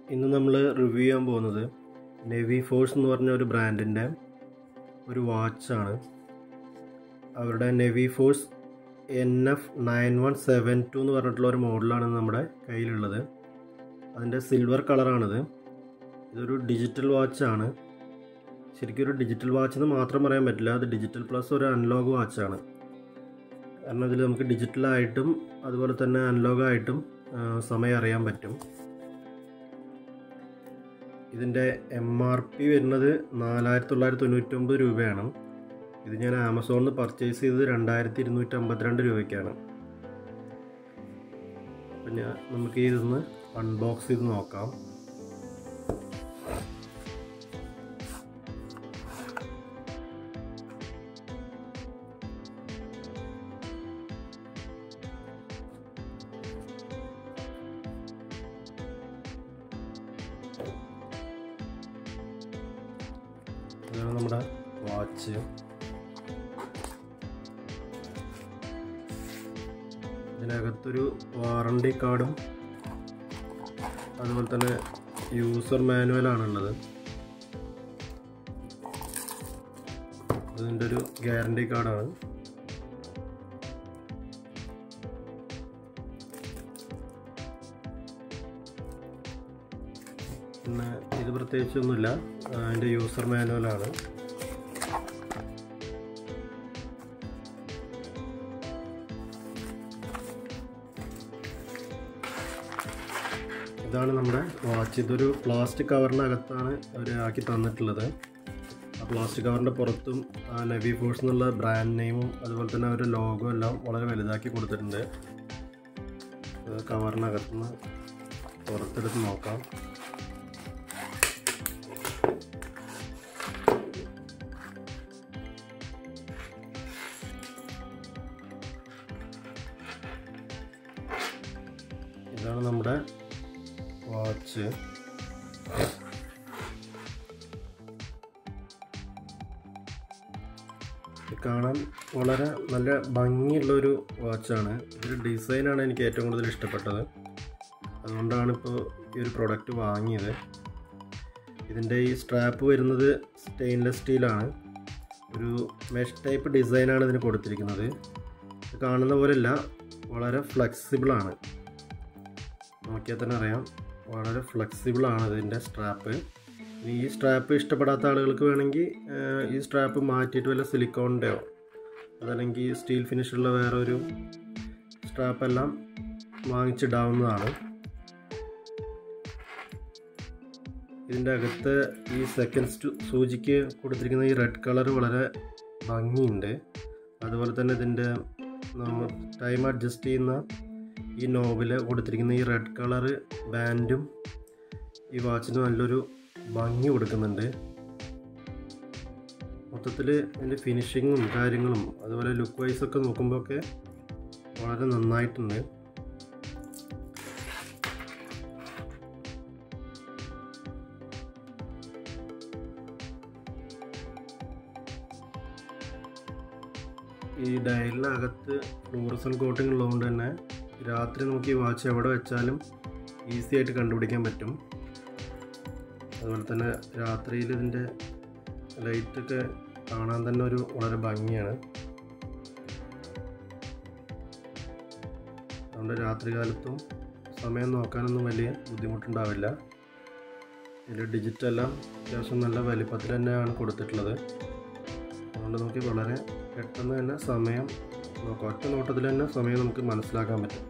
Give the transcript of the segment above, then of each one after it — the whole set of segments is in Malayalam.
ഇന്ന് നമ്മൾ റിവ്യൂ ചെയ്യാൻ പോകുന്നത് നെവി ഫോഴ്സ് എന്ന് പറഞ്ഞ ഒരു ബ്രാൻഡിൻ്റെ ഒരു വാച്ചാണ് അവരുടെ navy force N F nine one seven two എന്ന് പറഞ്ഞിട്ടുള്ള ഒരു മോഡലാണ് നമ്മുടെ കയ്യിലുള്ളത് അതിൻ്റെ സിൽവർ കളറാണിത് ഇതൊരു ഡിജിറ്റൽ വാച്ചാണ് ശരിക്കും ഒരു ഡിജിറ്റൽ വാച്ച് എന്ന് മാത്രം പറയാൻ പറ്റില്ല അത് ഡിജിറ്റൽ പ്ലസ് ഒരു അനലോഗ് വാച്ചാണ് കാരണം ഇതിൽ നമുക്ക് ഡിജിറ്റലായിട്ടും അതുപോലെ തന്നെ അനലോഗായിട്ടും സമയം അറിയാൻ പറ്റും ഇതിൻ്റെ എം ആർ പി വരുന്നത് നാലായിരത്തി തൊള്ളായിരത്തി തൊണ്ണൂറ്റൊമ്പത് രൂപയാണ് ഇത് ഞാൻ ആമസോണിൽ നിന്ന് പർച്ചേസ് ചെയ്തത് രണ്ടായിരത്തി ഇരുന്നൂറ്റി അമ്പത്തിരണ്ട് രൂപയ്ക്കാണ് അപ്പം ഞാൻ നമുക്ക് ഇതൊന്ന് അൺബോക്സ് ചെയ്ത് നോക്കാം ഇതാണ് നമ്മുടെ വാച്ച് ഇതിനകത്തൊരു വാറണ്ടി കാർഡും അതുപോലെ തന്നെ യൂസർ മാനുവലാണുള്ളത് ഇതിൻ്റെ ഒരു ഗ്യാരണ്ടി കാർഡാണ് പിന്നെ ഇത് പ്രത്യേകിച്ചൊന്നുമില്ല അതിൻ്റെ യൂസർ മാനുവലാണ് ഇതാണ് നമ്മുടെ വാച്ച് ഇതൊരു പ്ലാസ്റ്റിക് കവറിനകത്താണ് അവർ ആക്കി തന്നിട്ടുള്ളത് ആ പ്ലാസ്റ്റിക് കവറിൻ്റെ പുറത്തും ആ നെവി ഫോഴ്സ് എന്നുള്ള ബ്രാൻഡ് നെയിമും അതുപോലെ തന്നെ അവരുടെ ലോഗോ എല്ലാം വളരെ വലുതാക്കി കൊടുത്തിട്ടുണ്ട് കവറിനകത്തുനിന്ന് പുറത്തെടുത്ത് നോക്കാം ഇതാണ് നമ്മുടെ വാച്ച് കാണാൻ വളരെ നല്ല ഭംഗിയുള്ളൊരു വാച്ചാണ് ഇതിൻ്റെ ഡിസൈനാണ് എനിക്ക് ഏറ്റവും കൂടുതൽ ഇഷ്ടപ്പെട്ടത് അതുകൊണ്ടാണ് ഇപ്പോൾ ഈ ഒരു പ്രൊഡക്റ്റ് വാങ്ങിയത് ഇതിൻ്റെ ഈ സ്ട്രാപ്പ് വരുന്നത് സ്റ്റെയിൻലെസ് സ്റ്റീലാണ് ഒരു മെഷ് ടൈപ്പ് ഡിസൈനാണ് ഇതിന് കൊടുത്തിരിക്കുന്നത് ഇത് കാണുന്ന പോലെയല്ല വളരെ ഫ്ലെക്സിബിളാണ് നോക്കിയാൽ തന്നെ അറിയാം വളരെ ഫ്ലെക്സിബിളാണ് ഇതിൻ്റെ സ്ട്രാപ്പ് ഈ സ്ട്രാപ്പ് ഇഷ്ടപ്പെടാത്ത ആളുകൾക്ക് വേണമെങ്കിൽ ഈ സ്ട്രാപ്പ് മാറ്റിയിട്ട് വല്ല സിലിക്കോണിൻ്റെയോ അതല്ലെങ്കിൽ സ്റ്റീൽ ഫിനിഷുള്ള വേറെ ഒരു സ്ട്രാപ്പെല്ലാം വാങ്ങിച്ചിടാവുന്നതാണ് ഇതിൻ്റെ അകത്ത് ഈ സെക്കൻഡ് സൂചിക്ക് കൊടുത്തിരിക്കുന്ന ഈ റെഡ് കളർ വളരെ ഭംഗിയുണ്ട് അതുപോലെ തന്നെ ഇതിൻ്റെ നമ്മൾ ടൈം അഡ്ജസ്റ്റ് ചെയ്യുന്ന ഈ നോബിൽ കൊടുത്തിരിക്കുന്ന ഈ റെഡ് കളറ് ബാൻഡും ഈ വാച്ചിന് നല്ലൊരു ഭംഗി കൊടുക്കുന്നുണ്ട് മൊത്തത്തിൽ ഇതിൻ്റെ ഫിനിഷിങ്ങും കാര്യങ്ങളും അതുപോലെ ലുക്ക് വൈസ് ഒക്കെ നോക്കുമ്പോഴൊക്കെ വളരെ നന്നായിട്ടുണ്ട് ഈ ഡയലിനകത്ത് ഫ്ലൂറസൺ കോട്ടിംഗ് ഉള്ളതുകൊണ്ട് തന്നെ രാത്രി നമുക്ക് ഈ വാച്ച് എവിടെ വെച്ചാലും ഈസി ആയിട്ട് കണ്ടുപിടിക്കാൻ പറ്റും അതുപോലെ തന്നെ രാത്രിയിൽ ഇതിൻ്റെ ലൈറ്റൊക്കെ കാണാൻ തന്നെ ഒരു വളരെ ഭംഗിയാണ് അതുകൊണ്ട് രാത്രി കാലത്തും സമയം നോക്കാനൊന്നും വലിയ ബുദ്ധിമുട്ടുണ്ടാവില്ല ഇതിൽ ഡിജിറ്റെല്ലാം അത്യാവശ്യം നല്ല വലിപ്പത്തിൽ തന്നെയാണ് കൊടുത്തിട്ടുള്ളത് അതുകൊണ്ട് നമുക്ക് വളരെ പെട്ടെന്ന് തന്നെ സമയം നോക്കാം ഒറ്റ നോട്ടത്തിൽ തന്നെ സമയം നമുക്ക് മനസ്സിലാക്കാൻ പറ്റും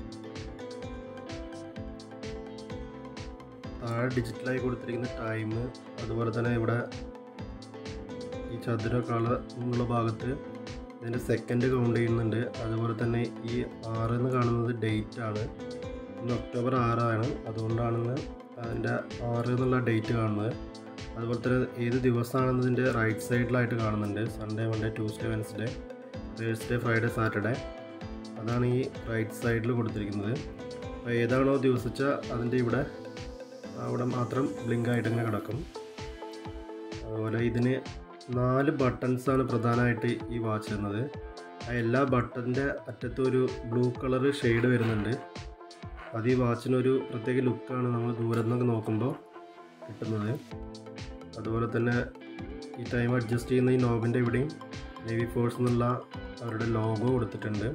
താഴെ ഡിജിറ്റലായി കൊടുത്തിരിക്കുന്ന ടൈം അതുപോലെ തന്നെ ഇവിടെ ഈ ചതുര കളർ എന്നുള്ള ഭാഗത്ത് ഇതിൻ്റെ സെക്കൻഡ് കൗണ്ട് ചെയ്യുന്നുണ്ട് അതുപോലെ തന്നെ ഈ ആറ് എന്ന് കാണുന്നത് ഡേറ്റ് ആണ് ഇന്ന് ഒക്ടോബർ ആറാണ് അതുകൊണ്ടാണെന്ന് അതിൻ്റെ ആറ് എന്നുള്ള ഡേറ്റ് കാണുന്നത് അതുപോലെ തന്നെ ഏത് ദിവസമാണെന്നതിൻ്റെ റൈറ്റ് സൈഡിലായിട്ട് കാണുന്നുണ്ട് Sunday Monday Tuesday Wednesday Thursday Friday Saturday അതാണ് ഈ റൈറ്റ് സൈഡിൽ കൊടുത്തിരിക്കുന്നത് അപ്പോൾ ഏതാണോ ദിവസിച്ച അതിൻ്റെ ഇവിടെ അവിടെ മാത്രം ബ്ലിങ്ക് ആയിട്ട് ഇങ്ങനെ കിടക്കും അതുപോലെ ഇതിന് നാല് ബട്ടൺസാണ് പ്രധാനമായിട്ട് ഈ വാച്ച് എന്നത് ആ എല്ലാ ബട്ടൻ്റെ അറ്റത്തും ഒരു ബ്ലൂ കളർ ഷെയ്ഡ് വരുന്നുണ്ട് അത് ഈ വാച്ചിനൊരു പ്രത്യേക ലുക്കാണ് നമ്മൾ ദൂരെ നിന്നൊക്കെ നോക്കുമ്പോൾ കിട്ടുന്നത് അതുപോലെ തന്നെ ഈ ടൈം അഡ്ജസ്റ്റ് ചെയ്യുന്ന ഈ നോബിൻ്റെ ഇവിടെയും നേവി ഫോഴ്സ് എന്നുള്ള അവരുടെ ലോഗോ കൊടുത്തിട്ടുണ്ട്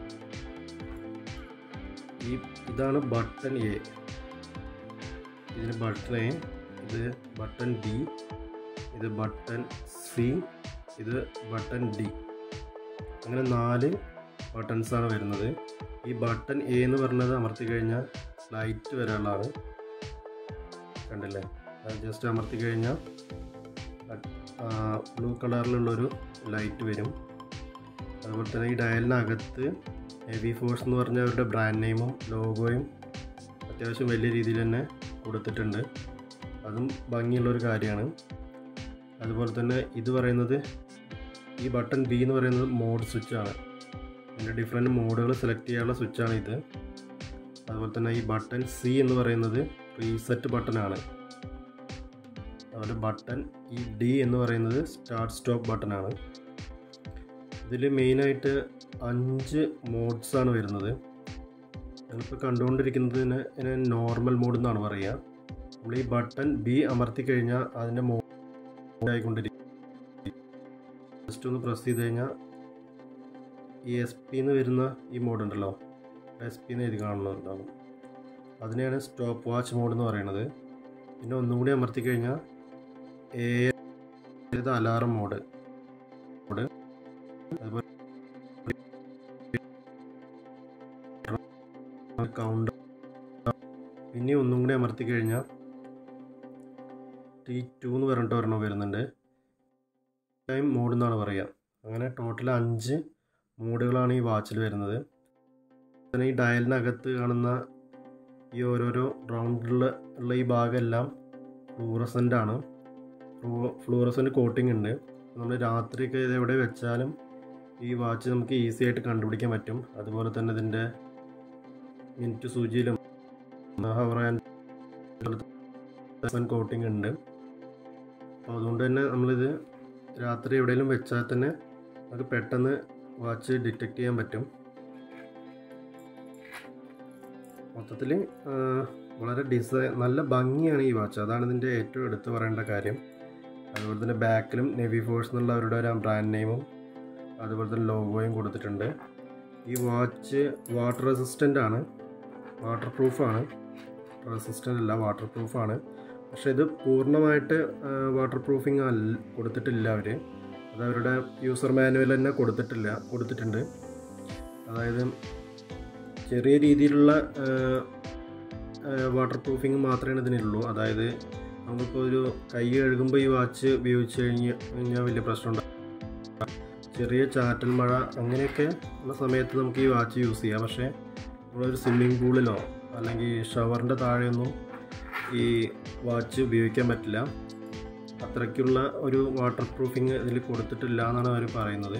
ഈ ഇതാണ് ബട്ടൺ എ ഇതിന് ബട്ടൺ എ ഇത് ബട്ടൺ ബി ഇത് ബട്ടൺ സി ഇത് ബട്ടൺ ഡി അങ്ങനെ നാല് ബട്ടൺസാണ് വരുന്നത് ഈ ബട്ടൺ എ എന്ന് പറഞ്ഞത് അമർത്തി കഴിഞ്ഞാൽ ലൈറ്റ് വരാനുള്ളതാണ് കണ്ടില്ലേ അത് ജസ്റ്റ് അമർത്തി കഴിഞ്ഞാൽ ബ്ലൂ കളറിലുള്ളൊരു ലൈറ്റ് വരും അതുപോലെ തന്നെ ഈ ഡയലിനകത്ത് ഹെവി ഫോഴ്സ് എന്ന് പറഞ്ഞ അവരുടെ ബ്രാൻഡ് നെയിമും ലോഗോയും അത്യാവശ്യം വലിയ രീതിയിൽ തന്നെ കൊടുത്തിട്ടുണ്ട് അതും ഭംഗിയുള്ളൊരു കാര്യമാണ് അതുപോലെ തന്നെ ഇത് പറയുന്നത് ഈ ബട്ടൺ ബി എന്ന് പറയുന്നത് മോഡ് സ്വിച്ചാണ് ഇതിൻ്റെ ഡിഫറെൻറ്റ് മോഡുകൾ സെലക്ട് ചെയ്യാനുള്ള സ്വിച്ചാണ് ഇത് അതുപോലെ തന്നെ ഈ ബട്ടൺ സി എന്ന് പറയുന്നത് റീസെറ്റ് ബട്ടണാണ് അതുപോലെ ബട്ടൺ ഈ ഡി എന്ന് പറയുന്നത് സ്റ്റാർട്ട് സ്റ്റോപ്പ് ബട്ടണാണ് ഇതിൽ മെയിനായിട്ട് അഞ്ച് മോഡ്സാണ് വരുന്നത് ഞങ്ങളിപ്പോൾ കണ്ടുകൊണ്ടിരിക്കുന്നതിന് ഇതിന് നോർമൽ മോഡ് എന്നാണ് പറയുക നമ്മൾ ഈ ബട്ടൺ ബി അമർത്തി കഴിഞ്ഞാൽ അതിൻ്റെ മോഡായിക്കൊണ്ടിരിക്കും ജസ്റ്റ് ഒന്ന് പ്രസ് ചെയ്ത് കഴിഞ്ഞാൽ ഈ എസ് പി എന്ന് വരുന്ന ഈ മോഡ് ഉണ്ടല്ലോ എസ് പി എന്ന് എഴുതി കാണുന്നുണ്ടാവും അതിനെയാണ് സ്റ്റോപ്പ് വാച്ച് മോഡ് എന്ന് പറയുന്നത് പിന്നെ ഒന്നും കൂടി അമർത്തി കഴിഞ്ഞാൽ എ അലാറം മോഡ് മോഡ് അതുപോലെ കൗണ്ട് പിന്നെ ഒന്നും കൂടി അമർത്തി കഴിഞ്ഞാൽ ടി ടു എന്ന് പറഞ്ഞിട്ട് ഒരെണ്ണം വരുന്നുണ്ട് ടൈം മോഡ് എന്നാണ് പറയുക അങ്ങനെ ടോട്ടൽ അഞ്ച് മോഡുകളാണ് ഈ വാച്ചിൽ വരുന്നത് പിന്നെ ഈ ഡയലിനകത്ത് കാണുന്ന ഈ ഓരോരോ റൗണ്ടിലുള്ള ഉള്ള ഈ ഭാഗമെല്ലാം ഫ്ലൂറസൻ്റ് ആണ് ഫ്ലൂറസൻ്റ് കോട്ടിംഗ് ഉണ്ട് നമ്മൾ രാത്രിയൊക്കെ ഇത് എവിടെ വെച്ചാലും ഈ വാച്ച് നമുക്ക് ഈസി ആയിട്ട് കണ്ടുപിടിക്കാൻ പറ്റും അതുപോലെ തന്നെ ഇതിൻ്റെ മിനിറ്റ് സൂചിയിലും ഹവർ ആൻഡ് കോട്ടിംഗ് ഉണ്ട് അപ്പോൾ അതുകൊണ്ട് തന്നെ നമ്മളിത് രാത്രി എവിടെയെങ്കിലും വെച്ചാൽ തന്നെ നമുക്ക് പെട്ടെന്ന് വാച്ച് ഡിറ്റക്റ്റ് ചെയ്യാൻ പറ്റും മൊത്തത്തിൽ വളരെ ഡിസൈൻ നല്ല ഭംഗിയാണ് ഈ വാച്ച് അതാണ് ഇതിൻ്റെ ഏറ്റവും എടുത്തു പറയേണ്ട കാര്യം അതുപോലെ തന്നെ ബാക്കിലും നെവി ഫോഴ്സ് എന്നുള്ള അവരുടെ ഒരു ബ്രാൻഡ് നെയിമും അതുപോലെ തന്നെ ലോഗോയും കൊടുത്തിട്ടുണ്ട് ഈ വാച്ച് വാട്ടർ റെസിസ്റ്റൻ്റ് ആണ് വാട്ടർ പ്രൂഫാണ് റെസിസ്റ്റൻ്റ് അല്ല വാട്ടർ പ്രൂഫാണ് പക്ഷേ ഇത് പൂർണ്ണമായിട്ട് വാട്ടർ പ്രൂഫിങ് അല്ല കൊടുത്തിട്ടില്ല അവർ അത് അവരുടെ യൂസർ മാനുവൽ തന്നെ കൊടുത്തിട്ടില്ല കൊടുത്തിട്ടുണ്ട് അതായത് ചെറിയ രീതിയിലുള്ള വാട്ടർ പ്രൂഫിങ് മാത്രമേ ഇതിനുള്ളൂ അതായത് നമുക്കിപ്പോൾ ഒരു കൈ കഴുകുമ്പോൾ ഈ വാച്ച് ഉപയോഗിച്ച് കഴിഞ്ഞ് കഴിഞ്ഞാൽ വലിയ പ്രശ്നമുണ്ടാകും ചെറിയ ചാറ്റൽ മഴ അങ്ങനെയൊക്കെ ഉള്ള സമയത്ത് നമുക്ക് ഈ വാച്ച് യൂസ് ചെയ്യാം പക്ഷേ നമ്മളൊരു സ്വിമ്മിംഗ് പൂളിലോ അല്ലെങ്കിൽ ഷവറിൻ്റെ താഴെയൊന്നും ഈ വാച്ച് ഉപയോഗിക്കാൻ പറ്റില്ല അത്രയ്ക്കുള്ള ഒരു വാട്ടർ പ്രൂഫിങ് ഇതിൽ കൊടുത്തിട്ടില്ല എന്നാണ് അവർ പറയുന്നത്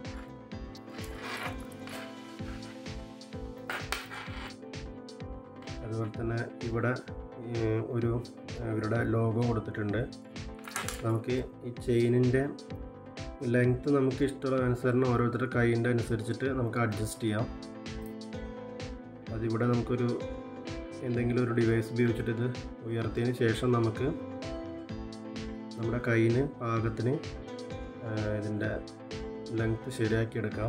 അതുപോലെ തന്നെ ഇവിടെ ഒരു ഇവരുടെ ലോഗോ കൊടുത്തിട്ടുണ്ട് നമുക്ക് ഈ ചെയിനിൻ്റെ ലെങ്ത്ത് നമുക്ക് ഇഷ്ടമുള്ള അനുസരണം ഓരോരുത്തരുടെ കൈയിൻ്റെ അനുസരിച്ചിട്ട് നമുക്ക് അഡ്ജസ്റ്റ് ചെയ്യാം അതിവിടെ നമുക്കൊരു എന്തെങ്കിലും ഒരു ഡിവൈസ് ഉപയോഗിച്ചിട്ട് ഇത് ഉയർത്തിയതിന് ശേഷം നമുക്ക് നമ്മുടെ കയ്യിന് പാകത്തിന് ഇതിൻ്റെ ലെങ്ത്ത് ശരിയാക്കി എടുക്കാം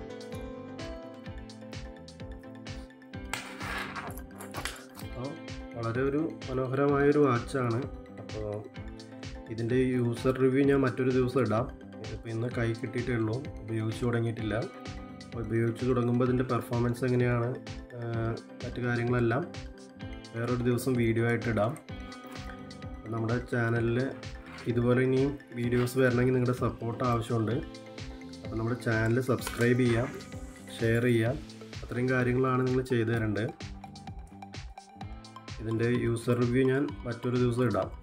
അപ്പോൾ വളരെ ഒരു മനോഹരമായൊരു വാച്ചാണ് അപ്പോൾ ഇതിൻ്റെ യൂസർ റിവ്യൂ ഞാൻ മറ്റൊരു ദിവസം ഇടാം ഇതിപ്പോൾ ഇന്ന് കൈ കിട്ടിയിട്ടേ ഉള്ളൂ ഉപയോഗിച്ച് തുടങ്ങിയിട്ടില്ല അപ്പോൾ ഉപയോഗിച്ച് തുടങ്ങുമ്പോൾ ഇതിൻ്റെ പെർഫോമൻസ് എങ്ങനെയാണ് മറ്റു കാര്യങ്ങളെല്ലാം വേറൊരു ദിവസം വീഡിയോ ആയിട്ട് ഇടാം നമ്മുടെ ചാനലിൽ ഇതുപോലെ ഇനിയും വീഡിയോസ് വരണമെങ്കിൽ നിങ്ങളുടെ സപ്പോർട്ട് ആവശ്യമുണ്ട് അപ്പോൾ നമ്മുടെ ചാനൽ സബ്സ്ക്രൈബ് ചെയ്യാം ഷെയർ ചെയ്യാം അത്രയും കാര്യങ്ങളാണ് നിങ്ങൾ ചെയ്തു തരേണ്ടത് ഇതിൻ്റെ യൂസർ റിവ്യൂ ഞാൻ മറ്റൊരു ദിവസം ഇടാം